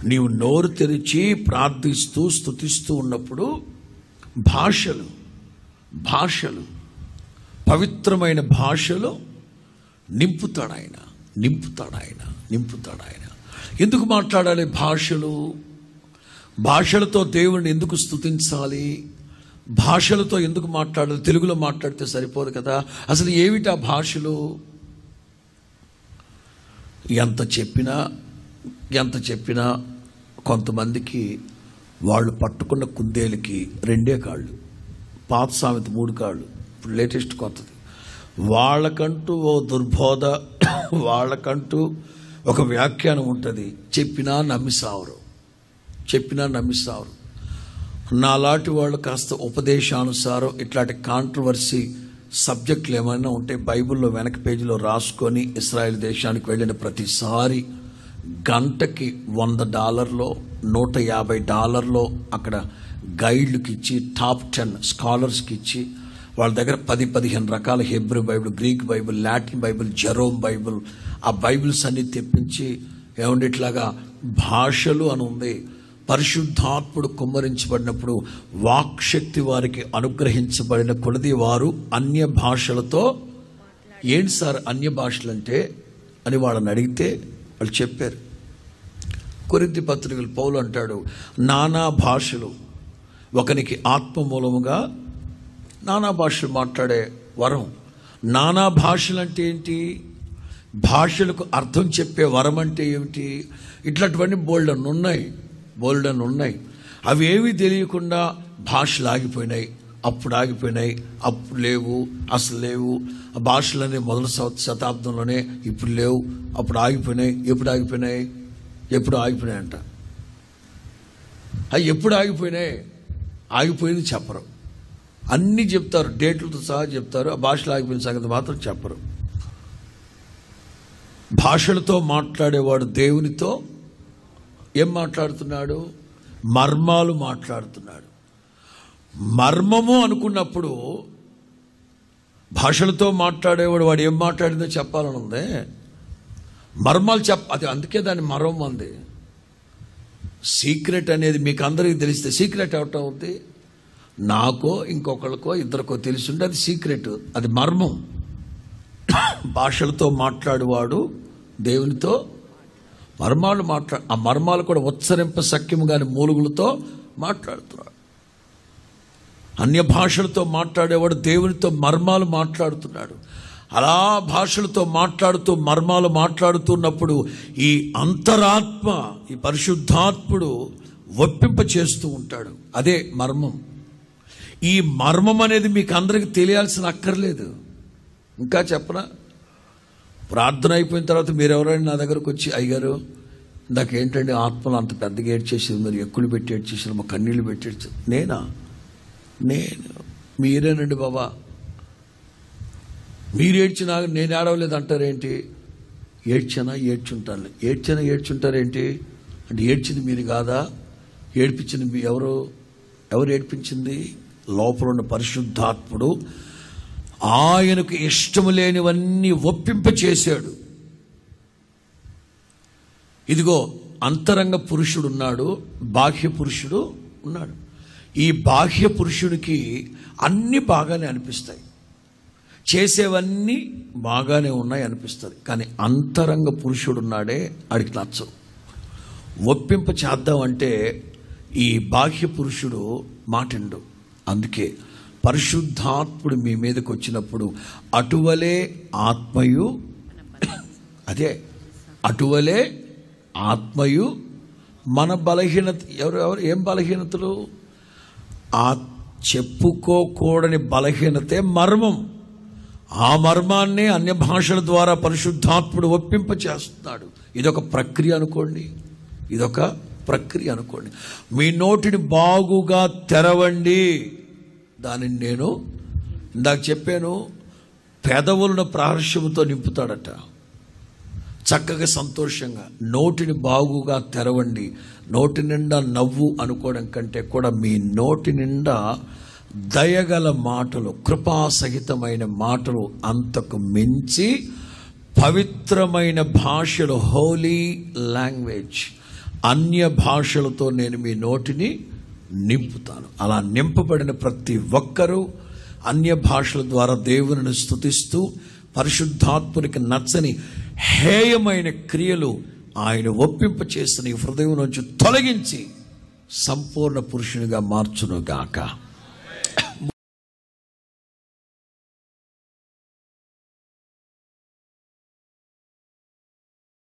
నీవు నోరు తెరిచి ప్రార్థిస్తూ స్తుతిస్తూ ఉన్నప్పుడు భాషలు భాషలు పవిత్రమైన భాషలో నింపుతాడు ఆయన నింపుతాడు ఆయన నింపుతాడు ఆయన ఎందుకు మాట్లాడాలి భాషలు భాషలతో దేవుణ్ణి ఎందుకు స్తుతించాలి భాషలతో ఎందుకు మాట్లాడాలి తెలుగులో మాట్లాడితే సరిపోదు కదా అసలు ఏమిటి ఆ భాషలు ఎంత చెప్పినా ఎంత చెప్పినా కొంతమందికి వాళ్ళు పట్టుకున్న కుందేలకి రెండే కాళ్ళు పాత సామెత మూడు కాళ్ళు ఇప్పుడు లేటెస్ట్ కొత్తది వాళ్ళకంటూ ఓ దుర్బోధ వాళ్ళకంటూ ఒక వ్యాఖ్యానం ఉంటుంది చెప్పినా నమ్మిసావరు చెప్పినా నమ్మిసావరు నాలాంటి వాళ్ళు కాస్త ఉపదేశానుసారం ఇట్లాంటి కాంట్రవర్సీ సబ్జెక్టులు ఏమైనా ఉంటే బైబిల్లో వెనక పేజీలో రాసుకొని ఇస్రాయెల్ దేశానికి వెళ్ళిన ప్రతిసారి గంటకి వంద డాలర్లో నూట యాభై డాలర్లో అక్కడ గైడ్లకు ఇచ్చి టాప్ టెన్ స్కాలర్స్కి ఇచ్చి వాళ్ళ దగ్గర పది పదిహేను రకాల Hebrew Bible Greek Bible Latin Bible Jerome Bible ఆ బైబిల్స్ అన్ని తెప్పించి ఏమంటే ఇట్లాగా భాషలు అని ఉంది పరిశుద్ధాత్ముడు కుమ్మరించబడినప్పుడు వాక్శక్తి వారికి అనుగ్రహించబడిన కొలది వారు అన్య భాషలతో ఏంటి సార్ అన్య భాషలు అంటే అని వాళ్ళని అడిగితే వాళ్ళు చెప్పారు కొరింతి పత్రికలు పౌలు అంటాడు నానా భాషలు ఒకనికి ఆత్మ మూలముగా నానా భాషలు మాట్లాడే వరం నానా భాషలు అంటే ఏంటి భాషలకు అర్థం చెప్పే వరం అంటే ఏమిటి ఇట్లాంటివన్నీ బోల్డ్ అని ఉన్నాయి బోల్డ్ అని ఉన్నాయి అవి ఏవి తెలియకుండా భాషలు ఆగిపోయినాయి అప్పుడు ఆగిపోయినాయి అప్పుడు లేవు అసలు లేవు ఆ భాషలనే మొదటి శత- శతాబ్దంలోనే ఇప్పుడు లేవు అప్పుడు ఆగిపోయినాయి ఎప్పుడు ఆగిపోయినాయి ఎప్పుడు ఆగిపోయినాయి అంట అవి ఎప్పుడు ఆగిపోయినాయి ఆగిపోయింది చెప్పరు అన్నీ చెప్తారు డేట్లతో సహా చెప్తారు ఆ భాషలు ఆగిపోయిన సంగతి మాత్రం చెప్పరు భాషలతో మాట్లాడేవాడు దేవునితో ఏం మాట్లాడుతున్నాడు మర్మాలు మాట్లాడుతున్నాడు మర్మము అనుకున్నప్పుడు భాషలతో మాట్లాడేవాడు వాడు ఏం మాట్లాడిందో చెప్పాలని ఉందే మర్మాలు చెప్ప అది అందుకే దాని మర్మం ఉంది సీక్రెట్ అనేది మీకు అందరికీ తెలిస్తే సీక్రెట్ అవటం అవుద్ది నాకో ఇంకొకరికో ఇద్దరికో తెలిసింటే అది సీక్రెట్ అది మర్మం భాషలతో మాట్లాడువాడు దేవునితో మర్మాలు మాట్లా ఆ మర్మాలు కూడా ఉచ్చరింప సఖ్యము కాని మూలుగులతో మాట్లాడుతున్నాడు అన్య భాషలతో మాట్లాడేవాడు దేవునితో మర్మాలు మాట్లాడుతున్నాడు అలా భాషలతో మాట్లాడుతూ మర్మాలు మాట్లాడుతున్నప్పుడు ఈ అంతరాత్మ ఈ పరిశుద్ధాత్ముడు ఒప్పింప చేస్తూ ఉంటాడు అదే మర్మం ఈ మర్మం అనేది మీకు అందరికి తెలియాల్సిన అక్కర్లేదు ఇంకా చెప్పనా ప్రార్థన అయిపోయిన తర్వాత మీరు ఎవరైనా నా దగ్గరకు వచ్చి అయ్యారు నాకేంటండి ఆత్మలు అంత పెద్దగా ఏడ్చేసింది మీరు ఎక్కులు పెట్టి ఏడ్చేసారు మా కన్నీళ్ళు పెట్టి ఏడ్చారు నేనా నేను మీరేనండి బాబా మీరు ఏడ్చినా నేను ఏడవలేదు అంటారేంటి ఏడ్చానా ఏడ్చుంటాను ఏడ్చానా ఏడ్చుంటారేంటి అంటే ఏడ్చింది మీరు కాదా ఏడ్పించింది మీ ఎవరు ఎవరు ఏడ్పించింది లోపల ఉన్న పరిశుద్ధాత్ముడు ఆయనకు ఇష్టము లేనివన్నీ ఒప్పింప చేశాడు ఇదిగో అంతరంగ పురుషుడు ఉన్నాడు బాహ్య పురుషుడు ఉన్నాడు ఈ బాహ్య పురుషుడికి అన్ని బాగానే అనిపిస్తాయి చేసేవన్నీ బాగానే ఉన్నాయి అనిపిస్తుంది కానీ అంతరంగ పురుషుడు ఉన్నాడే ఆడికి నచ్చవు ఒప్పింప చేద్దామంటే ఈ బాహ్య పురుషుడు మాటిండు అందుకే పరిశుద్ధాత్ముడు మీ మీదకి వచ్చినప్పుడు అటువలే ఆత్మయు అదే అటువలే ఆత్మయు మన బలహీనత ఎవరు ఎవరు ఏం బలహీనతలు ఆ చెప్పుకోకూడని బలహీనతే మర్మం ఆ మర్మాన్ని అన్య భాషల ద్వారా పరిశుద్ధాత్ముడు ఒప్పింప చేస్తున్నాడు ఇదొక ప్రక్రియ అనుకోండి ఇదొక ప్రక్రియ అనుకోండి మీ నోటిని బాగుగా తెరవండి దానిని నేను ఇందాక చెప్పాను పెదవులను ప్రాహర్షముతో నింపుతాడట చక్కగా సంతోషంగా నోటిని బాగుగా తెరవండి నోటి నిండా నవ్వు అనుకోవడం కంటే కూడా మీ నోటి నిండా దయగల మాటలు కృపాసహితమైన మాటలు అంతకు మించి పవిత్రమైన భాషలు హోలీ లాంగ్వేజ్ అన్య భాషలతో నేను మీ నోటిని నింపుతాను అలా నింపబడిన ప్రతి ఒక్కరూ అన్య భాషల ద్వారా దేవుని స్తుతిస్తూ పరిశుద్ధాత్మునికి నచ్చని హేయమైన క్రియలు ఆయన ఒప్పింప చేసిన ఈ హృదయం నుంచి తొలగించి సంపూర్ణ పురుషునిగా మార్చును గాక